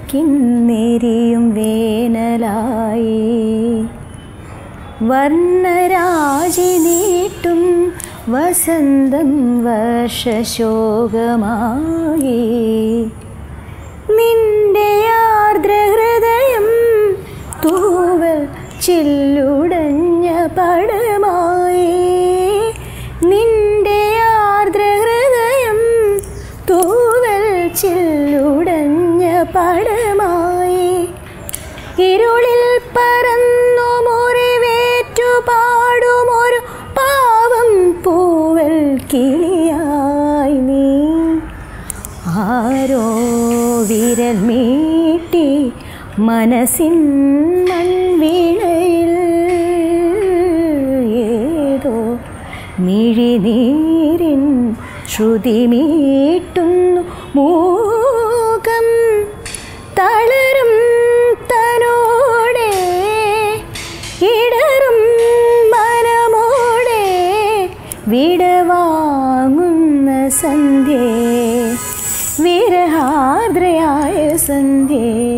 തണുക്കിന്നെരിയും വേനലായി വർണ്ണരാജി നീട്ടും വസന്തം വർഷശോകമായി നിന്റെ ആർദ്രഹൃദയം തൂവൽ ചില്ലുടഞ്ഞ പടമായി നിന്റെ ആർദ്രഹൃദയം തൂവൽ ചില്ലുടഞ്ഞ പടമായി ഇരുളിൽ പറന്നു മുറിവേറ്റു പാടുമൊരു പാവം പൂവൽ കിളിയായി നീ ആരോ വിരൽ മീട്ടി മനസ്സിൻ മൺവീണയിൽ ഏതോ മിഴിനീരിൻ ശ്രുതി മീട്ടുന്നു മൂകം തളരും തനോടെ ഇടറും മനമോടെ വിടവാങ്ങുന്ന സന്ധ്യേ വിരഹാർദ്രയായ സന്ധ്യേ